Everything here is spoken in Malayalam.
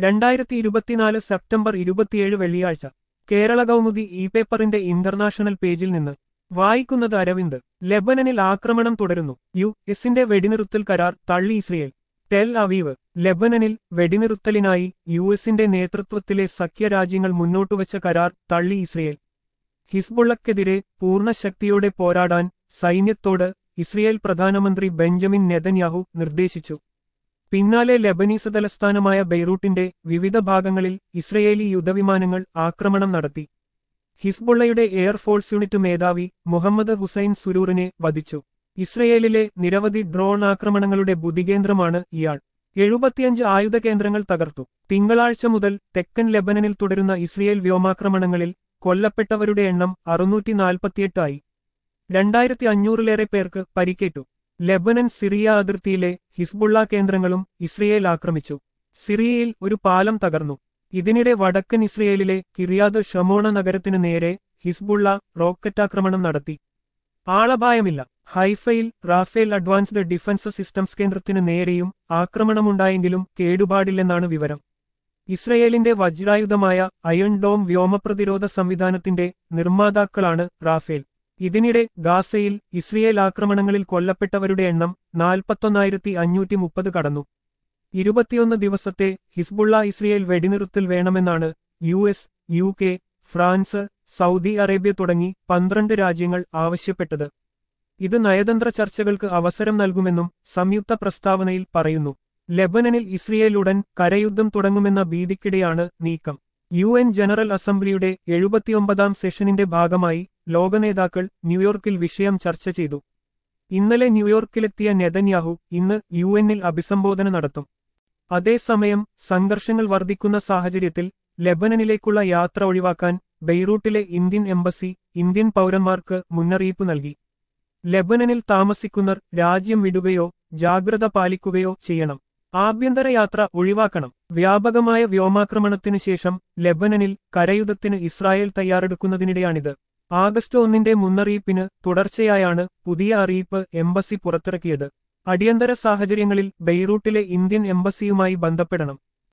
രണ്ടായിരത്തി ഇരുപത്തിനാല് സെപ്റ്റംബർ ഇരുപത്തിയേഴ് വെള്ളിയാഴ്ച കേരള കൗമുദി ഇ പേപ്പറിന്റെ ഇന്റർനാഷണൽ പേജിൽ നിന്ന് വായിക്കുന്നത് അരവിന്ദ് ലെബനനിൽ ആക്രമണം തുടരുന്നു യു എസിന്റെ വെടിനിറുത്തൽ കരാർ തള്ളി ഇസ്രയേൽ ടെൽ അവീവ് ലെബനനിൽ വെടിനിറുത്തലിനായി യു എസിന്റെ നേതൃത്വത്തിലെ സഖ്യരാജ്യങ്ങൾ മുന്നോട്ടുവച്ച കരാർ തള്ളി ഇസ്രയേൽ ഹിസ്ബുള്ളക്കെതിരെ പൂർണ്ണശക്തിയോടെ പോരാടാൻ സൈന്യത്തോട് ഇസ്രയേൽ പ്രധാനമന്ത്രി ബെഞ്ചമിൻ നെതന്യാഹു നിർദ്ദേശിച്ചു പിന്നാലെ ലെബനീസ് തലസ്ഥാനമായ ബെയ്റൂട്ടിന്റെ വിവിധ ഭാഗങ്ങളിൽ ഇസ്രയേലി യുദ്ധവിമാനങ്ങൾ ആക്രമണം നടത്തി ഹിസ്ബുള്ളയുടെ എയർഫോഴ്സ് യൂണിറ്റ് മേധാവി മുഹമ്മദ് ഹുസൈൻ സുരൂറിനെ വധിച്ചു ഇസ്രയേലിലെ നിരവധി ഡ്രോൺ ആക്രമണങ്ങളുടെ ബുദ്ധികേന്ദ്രമാണ് ഇയാൾ എഴുപത്തിയഞ്ച് ആയുധ കേന്ദ്രങ്ങൾ തകർത്തു തിങ്കളാഴ്ച മുതൽ തെക്കൻ ലെബനനിൽ തുടരുന്ന ഇസ്രയേൽ വ്യോമാക്രമണങ്ങളിൽ കൊല്ലപ്പെട്ടവരുടെ എണ്ണം അറുന്നൂറ്റി നാൽപ്പത്തിയെട്ടായി രണ്ടായിരത്തി അഞ്ഞൂറിലേറെ പേർക്ക് പരിക്കേറ്റു ലെബനൻ സിറിയ അതിർത്തിയിലെ ഹിസ്ബുള്ള കേന്ദ്രങ്ങളും ഇസ്രയേൽ ആക്രമിച്ചു സിറിയയിൽ ഒരു പാലം തകർന്നു ഇതിനിടെ വടക്കൻ ഇസ്രയേലിലെ കിറിയാദ് ഷമോണ നഗരത്തിനു നേരെ ഹിസ്ബുള്ള റോക്കറ്റാക്രമണം നടത്തി ആളപായമില്ല ഹൈഫയിൽ റാഫേൽ അഡ്വാൻസ്ഡ് ഡിഫൻസ് സിസ്റ്റംസ് കേന്ദ്രത്തിനു നേരെയും ആക്രമണമുണ്ടായെങ്കിലും കേടുപാടില്ലെന്നാണ് വിവരം ഇസ്രയേലിന്റെ വജ്രായുധമായ അയൺ ഡോം വ്യോമപ്രതിരോധ സംവിധാനത്തിന്റെ നിർമ്മാതാക്കളാണ് റാഫേൽ ഇതിനിടെ ഗാസയിൽ ഇസ്രയേൽ ആക്രമണങ്ങളിൽ കൊല്ലപ്പെട്ടവരുടെ എണ്ണം നാൽപ്പത്തൊന്നായിരത്തി അഞ്ഞൂറ്റി മുപ്പത് കടന്നു ഇരുപത്തിയൊന്ന് ദിവസത്തെ ഹിസ്ബുള്ള ഇസ്രയേൽ വെടിനിറുത്തൽ വേണമെന്നാണ് U S U K France Saudi Arabia തുടങ്ങി പന്ത്രണ്ട് രാജ്യങ്ങൾ ആവശ്യപ്പെട്ടത് ഇത് നയതന്ത്ര ചർച്ചകൾക്ക് അവസരം നൽകുമെന്നും സംയുക്ത പ്രസ്താവനയിൽ പറയുന്നു ലെബനനിൽ ഇസ്രയേൽ ഉടൻ കരയുദ്ധം തുടങ്ങുമെന്ന ഭീതിക്കിടെയാണ് നീക്കം യു എൻ ജനറൽ അസംബ്ലിയുടെ എഴുപത്തിയൊമ്പതാം സെഷനിന്റെ ഭാഗമായി ലോകനേതാക്കൾ ന്യൂയോർക്കിൽ വിഷയം ചർച്ച ചെയ്തു ഇന്നലെ ന്യൂയോർക്കിലെത്തിയ നെതന്യാഹു ഇന്ന് യു എന്നിൽ അഭിസംബോധന നടത്തും അതേസമയം സംഘർഷങ്ങൾ വർദ്ധിക്കുന്ന സാഹചര്യത്തിൽ ലെബനനിലേക്കുള്ള യാത്ര ഒഴിവാക്കാൻ ബെയ്റൂട്ടിലെ ഇന്ത്യൻ എംബസി ഇന്ത്യൻ പൗരന്മാർക്ക് മുന്നറിയിപ്പ് നൽകി ലെബനനിൽ താമസിക്കുന്നവർ രാജ്യം വിടുകയോ ജാഗ്രത പാലിക്കുകയോ ചെയ്യണം ആഭ്യന്തര യാത്ര ഒഴിവാക്കണം വ്യാപകമായ വ്യോമാക്രമണത്തിനു ശേഷം ലെബനനിൽ കരയുദ്ധത്തിന് ഇസ്രായേൽ തയ്യാറെടുക്കുന്നതിനിടെയാണിത് ആഗസ്റ്റ് ഒന്നിന്റെ മുന്നറിയിപ്പിന് തുടർച്ചയായാണ് പുതിയ അറിയിപ്പ് എംബസി പുറത്തിറക്കിയത് അടിയന്തര സാഹചര്യങ്ങളിൽ ബെയ്റൂട്ടിലെ ഇന്ത്യൻ എംബസിയുമായി ബന്ധപ്പെടണം